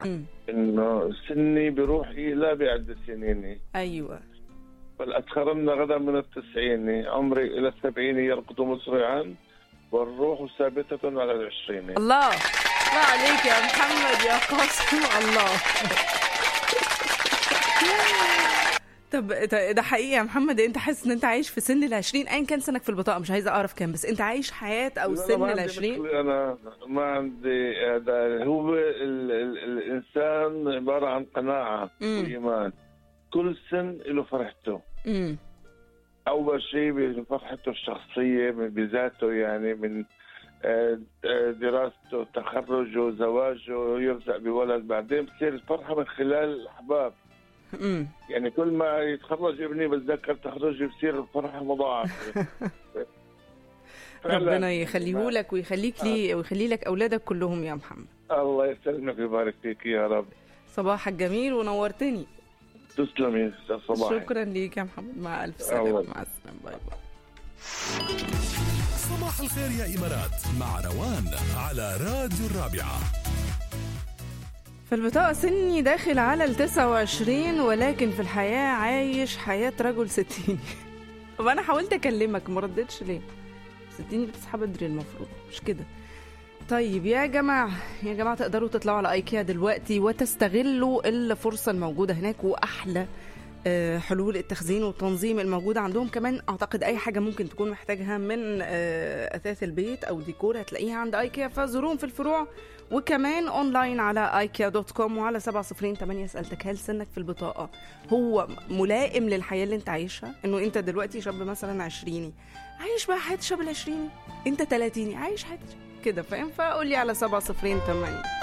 مم. انه سني بروح لا بعد سنيني ايوه بل اتخرمنا غدا من التسعين عمري الى السبعين يركض مسرعا والروح ثابتة على العشرين الله الله عليك يا محمد يا قاسم الله طب ده ده حقيقي يا محمد انت حاسس ان انت عايش في سن العشرين ايا كان سنك في البطاقه مش عايزه اعرف كام بس انت عايش حياه او لا، لا، سن ما عندي العشرين مشكلة، انا ما عندي هذا هو ال ال الانسان عباره عن قناعه مم. وايمان كل سن له فرحته امم اول شيء بفرحته الشخصيه من بذاته يعني من آه، آه، دراسته تخرجه زواجه يرزق بولد بعدين بتصير الفرحه من خلال الاحباب امم يعني كل ما يتخرج ابني بتذكر تخرجي بصير الفرحه مضاعفه فعلاً. ربنا يخليه لك ويخليك لي ويخلي لك اولادك كلهم يا محمد الله يسلمك ويبارك فيك يا رب صباحك جميل ونورتني تسلمي استاذ صباح شكرا ليك يا محمد مع الف سلامه الله. مع السلامه باي باي صباح الخير يا إمارات مع روان على راديو الرابعة في البطاقة سني داخل على ال 29 ولكن في الحياة عايش حياة رجل ستيني طب أنا حاولت أكلمك ما ردتش ليه؟ ستيني بتصحى بدري المفروض مش كده طيب يا جماعة يا جماعة تقدروا تطلعوا على ايكيا دلوقتي وتستغلوا الفرصة الموجودة هناك وأحلى آه، حلول التخزين والتنظيم الموجودة عندهم كمان أعتقد أي حاجة ممكن تكون محتاجها من آه، أثاث البيت أو ديكور هتلاقيها عند ايكيا فزوروهم في الفروع وكمان اونلاين على ايكيا دوت كوم وعلى 708 سالتك هل سنك في البطاقه هو ملائم للحياه اللي انت عايشها انه انت دلوقتي شاب مثلا عشريني عايش بقى حياه الشاب العشريني انت تلاتيني عايش حياه كده فاهم فقول لي على 708